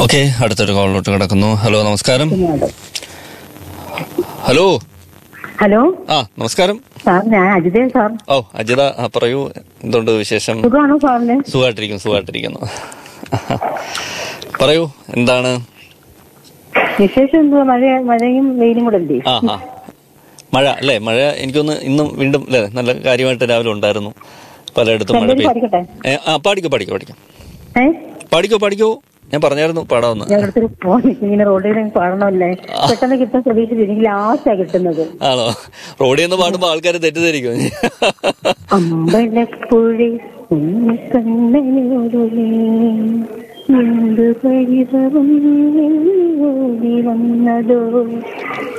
okay അടുത്തൊരു കോളിലോട്ട് കിടക്കുന്നു hello നമസ്കാരം ഹലോ ഹലോ ആ നമസ്കാരം സാർ ഞാൻ അജിതേ സാർ ഓ അജിത ആ പറയൂ എന്തുണ്ട് വിശേഷം സുഖമാണോ സാറിന് സുഖമായിട്ടിരിക്കുന്നു സുഖമായിട്ടിരിക്കുന്നു പറയൂ എന്താണ് വിശേഷം എന്തുവാ മഴ മഴയും വെയിലും കൂടെ അല്ലേ ആ ആ മഴ അല്ലേ മഴ എനിക്കൊന്ന് ഇന്നും വീണ്ടും അല്ലേ നല്ല കാര്യമായിട്ട് രാവിലെ ഉണ്ടായിരുന്നു പലയിടത്തും മഴ രണ്ടുപേരും പെയ്യും പഠിക്കട്ടെ ഏ, ആ പാടിക്കോ പാടിക്കോ പാടിക്കോ ഏ പാടിക്കോ പാടിക്കോ ഞാൻ പറഞ്ഞായിരുന്നു പാടാവുന്ന ഞാൻ അടുത്തൊരു ഫോൺ ഇങ്ങനെ റോഡിൽ പാടണമല്ലേ പെട്ടെന്ന് കിട്ടാൻ പ്രതീക്ഷിച്ചില്ല ലാസ്റ്റാ കിട്ടുന്നത് ആണോ റോഡിൽ നിന്ന് പാടുമ്പോ ആൾക്കാർ തെറ്റിദ്ധരിക്കും അമ്പലപ്പുഴി കണ്ണനോടുലേ എന്ത് പരിതവും ഓടി വന്നതോ